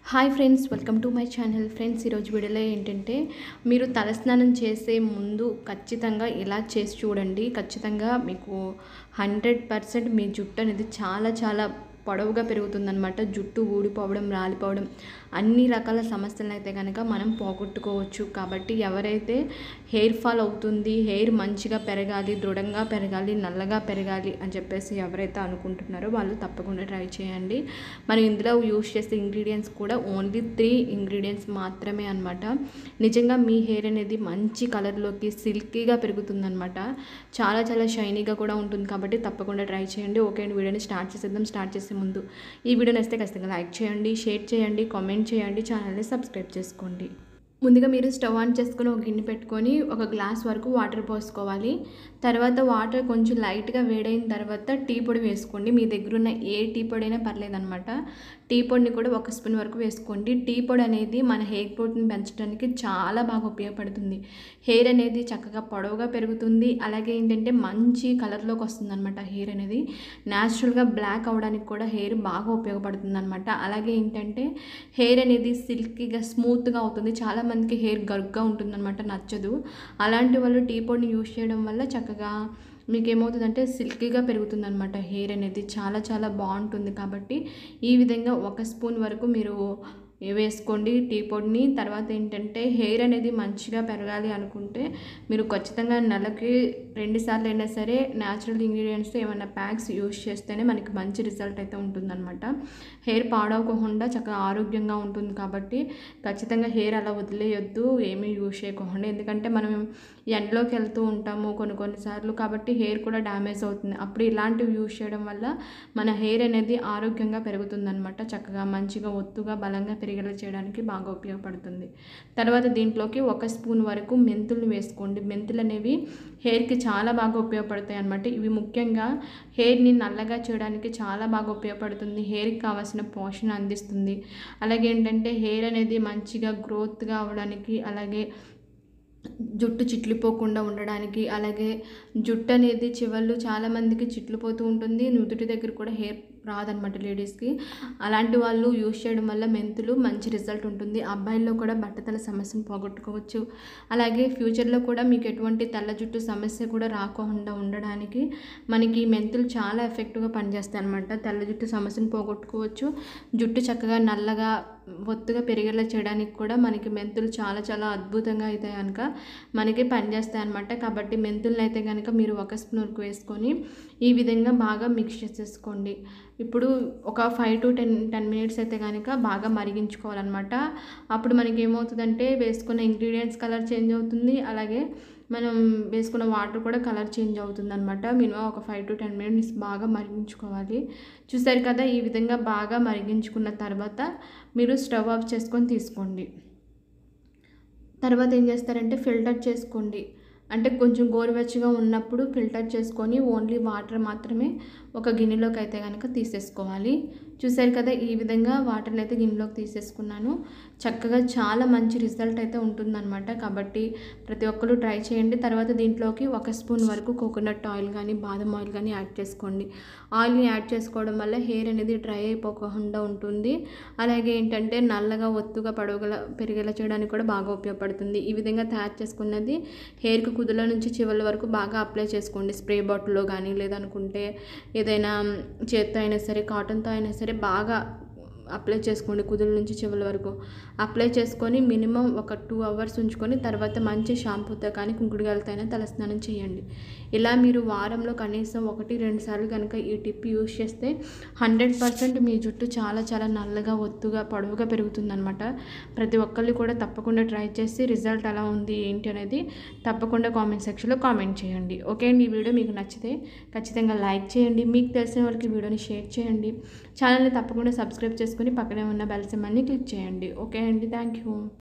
hi friends welcome to my channel friends ఈరోజు వీడియోలో ఏంటంటే మీరు తలస్నానం చేసే ముందు ఖచ్చితంగా ఇలా చేసి చూడండి ఖచ్చితంగా మీకు హండ్రెడ్ పర్సెంట్ మీ జుట్టు అనేది చాలా చాలా పొడవుగా పెరుగుతుందన్నమాట జుట్టు ఊడిపోవడం రాలిపోవడం అన్ని రకాల సమస్యలను అయితే కనుక మనం పోగొట్టుకోవచ్చు కాబట్టి ఎవరైతే హెయిర్ ఫాల్ అవుతుంది హెయిర్ మంచిగా పెరగాలి దృఢంగా పెరగాలి నల్లగా పెరగాలి అని చెప్పేసి ఎవరైతే అనుకుంటున్నారో వాళ్ళు తప్పకుండా ట్రై చేయండి మనం ఇందులో యూస్ చేసే ఇంగ్రీడియంట్స్ కూడా ఓన్లీ త్రీ ఇంగ్రీడియంట్స్ మాత్రమే అనమాట నిజంగా మీ హెయిర్ అనేది మంచి కలర్లోకి సిల్కీగా పెరుగుతుందన్నమాట చాలా చాలా షైనీగా కూడా ఉంటుంది కాబట్టి తప్పకుండా ట్రై చేయండి ఓకే అండి వీడియోని స్టార్ట్ చేసేద్దాం స్టార్ట్ చేసే ముందు ఈ వీడియోని వస్తే ఖచ్చితంగా లైక్ చేయండి షేర్ చేయండి కామెంట్ చేయండి ఛానల్ని సబ్స్క్రైబ్ చేసుకోండి ముందుగా మీరు స్టవ్ ఆన్ చేసుకొని ఒక గిన్నె పెట్టుకొని ఒక గ్లాస్ వరకు వాటర్ పోసుకోవాలి తర్వాత వాటర్ కొంచెం లైట్గా వేడైన తర్వాత టీ పొడి వేసుకోండి మీ దగ్గర ఉన్న ఏ టీ పొడి అయినా పర్లేదనమాట టీ పొడిని కూడా ఒక స్పూన్ వరకు వేసుకోండి టీ పొడి అనేది మన హెయిర్ గ్రోత్ని పెంచడానికి చాలా బాగా ఉపయోగపడుతుంది హెయిర్ అనేది చక్కగా పొడవుగా పెరుగుతుంది అలాగే ఏంటంటే మంచి కలర్లోకి వస్తుంది అనమాట హెయిర్ అనేది న్యాచురల్గా బ్లాక్ అవడానికి కూడా హెయిర్ బాగా ఉపయోగపడుతుంది అనమాట అలాగే ఏంటంటే హెయిర్ అనేది సిల్కీగా స్మూత్గా అవుతుంది చాలా మందికి హెయిర్ గరుగ్గా ఉంటుందన్నమాట నచ్చదు అలాంటి వాళ్ళు టీ పొడిని యూజ్ చేయడం వల్ల చక్కగా మీకు ఏమవుతుందంటే సిల్కీగా పెరుగుతుందన్నమాట హెయిర్ అనేది చాలా చాలా బాగుంటుంది కాబట్టి ఈ విధంగా ఒక స్పూన్ వరకు మీరు వేసుకోండి టీ పొడిని తర్వాత ఏంటంటే హెయిర్ అనేది మంచిగా పెరగాలి అనుకుంటే మీరు ఖచ్చితంగా నెలకి రెండు సార్లు అయినా సరే న్యాచురల్ ఇంగ్రీడియంట్స్ ఏమైనా ప్యాక్స్ యూస్ చేస్తేనే మనకి మంచి రిజల్ట్ అయితే ఉంటుందన్నమాట హెయిర్ పాడవకుండా చక్కగా ఆరోగ్యంగా ఉంటుంది కాబట్టి ఖచ్చితంగా హెయిర్ అలా వదిలేయొద్దు ఏమీ యూస్ చేయకుండా ఎందుకంటే మనం ఎండలోకి వెళ్తూ ఉంటాము కొన్ని కొన్నిసార్లు కాబట్టి హెయిర్ కూడా డ్యామేజ్ అవుతుంది అప్పుడు ఇలాంటివి యూస్ చేయడం వల్ల మన హెయిర్ అనేది ఆరోగ్యంగా పెరుగుతుందన్నమాట చక్కగా మంచిగా ఒత్తుగా బలంగా పెరిగేలా చేయడానికి బాగా ఉపయోగపడుతుంది తర్వాత దీంట్లోకి ఒక స్పూన్ వరకు మెంతులు వేసుకోండి మెంతులు అనేవి హెయిర్కి చాలా బాగా ఉపయోగపడతాయి అన్నమాట ఇవి ముఖ్యంగా హెయిర్ని నల్లగా చేయడానికి చాలా బాగా ఉపయోగపడుతుంది హెయిర్కి కావాల్సిన పోషణ అందిస్తుంది అలాగే ఏంటంటే హెయిర్ అనేది మంచిగా గ్రోత్గా అవ్వడానికి అలాగే జుట్టు చిట్లిపోకుండా ఉండడానికి అలాగే జుట్టు అనేది చివర్లు చాలామందికి చిట్లిపోతూ ఉంటుంది నుదుటి దగ్గర కూడా హెయిర్ రాదనమాట లేడీస్కి అలాంటి వాళ్ళు యూజ్ చేయడం వల్ల మెంతులు మంచి రిజల్ట్ ఉంటుంది అబ్బాయిల్లో కూడా బట్టతల సమస్యను పోగొట్టుకోవచ్చు అలాగే ఫ్యూచర్లో కూడా మీకు ఎటువంటి తెల్ల జుట్టు సమస్య కూడా రాకుండా ఉండడానికి మనకి మెంతులు చాలా ఎఫెక్టివ్గా పనిచేస్తాయి అనమాట తెల్ల జుట్టు సమస్యను పోగొట్టుకోవచ్చు జుట్టు చక్కగా నల్లగా ఒత్తుగా పెరిగేలా చేయడానికి కూడా మనకి మెంతులు చాలా చాలా అద్భుతంగా అయితే కనుక మనకి పనిచేస్తాయి అనమాట కాబట్టి మెంతులను అయితే కనుక మీరు ఒక స్పూన్ వరకు వేసుకొని ఈ విధంగా బాగా మిక్స్ చేసేసుకోండి ఇప్పుడు ఒక five to ten ten minutes అయితే కనుక బాగా మరిగించుకోవాలన్నమాట అప్పుడు మనకి ఏమవుతుందంటే వేసుకున్న ఇంగ్రీడియంట్స్ కలర్ చేంజ్ అవుతుంది అలాగే మనం వేసుకున్న వాటర్ కూడా కలర్ చేంజ్ అవుతుంది అనమాట మినిమం ఒక ఫైవ్ టు టెన్ మినిట్స్ బాగా మరిగించుకోవాలి చూసారు కదా ఈ విధంగా బాగా మరిగించుకున్న తర్వాత మీరు స్టవ్ ఆఫ్ చేసుకొని తీసుకోండి తర్వాత ఏం చేస్తారంటే ఫిల్టర్ చేసుకోండి అంటే కొంచెం గోరువెచ్చగా ఉన్నప్పుడు ఫిల్టర్ చేసుకొని ఓన్లీ వాటర్ మాత్రమే ఒక గిన్నెలోకి అయితే కనుక తీసేసుకోవాలి చూసారు కదా ఈ విధంగా వాటర్ని అయితే గిన్నెలోకి తీసేసుకున్నాను చక్కగా చాలా మంచి రిజల్ట్ అయితే ఉంటుందన్నమాట కాబట్టి ప్రతి ఒక్కరు ట్రై చేయండి తర్వాత దీంట్లోకి ఒక స్పూన్ వరకు కోకోనట్ ఆయిల్ కానీ బాదం ఆయిల్ కానీ యాడ్ చేసుకోండి ఆయిల్ని యాడ్ చేసుకోవడం వల్ల హెయిర్ అనేది డ్రై అయిపోకుండా ఉంటుంది అలాగే ఏంటంటే నల్లగా ఒత్తుగా పడవగల పెరిగేలా చేయడానికి కూడా బాగా ఉపయోగపడుతుంది ఈ విధంగా తయారు చేసుకున్నది హెయిర్కి కుదుల నుంచి చివరి వరకు బాగా అప్లై చేసుకోండి స్ప్రే బాటిల్లో కానీ లేదనుకుంటే ఏదైనా చేత్తో అయినా సరే కాటన్తో అయినా సరే బాగా అప్లై చేసుకోండి కుదుల నుంచి చివరి వరకు అప్లై చేసుకొని మినిమం ఒక టూ అవర్స్ ఉంచుకొని తర్వాత మంచి షాంపూతో కానీ కుంకుడుగాలతో అయినా తలస్నానం చేయండి ఇలా మీరు వారంలో కనీసం ఒకటి రెండు సార్లు కనుక ఈ టిప్ యూస్ చేస్తే హండ్రెడ్ పర్సెంట్ మీ జుట్టు చాలా చాలా నల్లగా ఒత్తుగా పొడవుగా పెరుగుతుందనమాట ప్రతి ఒక్కళ్ళు కూడా తప్పకుండా ట్రై చేసి రిజల్ట్ ఎలా ఉంది ఏంటి అనేది తప్పకుండా కామెంట్ సెక్షన్లో కామెంట్ చేయండి ఓకే అండి ఈ వీడియో మీకు నచ్చితే ఖచ్చితంగా లైక్ చేయండి మీకు తెలిసిన వాళ్ళకి వీడియోని షేర్ చేయండి ఛానల్ని తప్పకుండా సబ్స్క్రైబ్ చేసుకొని పక్కనే ఉన్న బెల్ సింబల్ని క్లిక్ చేయండి ఓకే అండి థ్యాంక్ యూ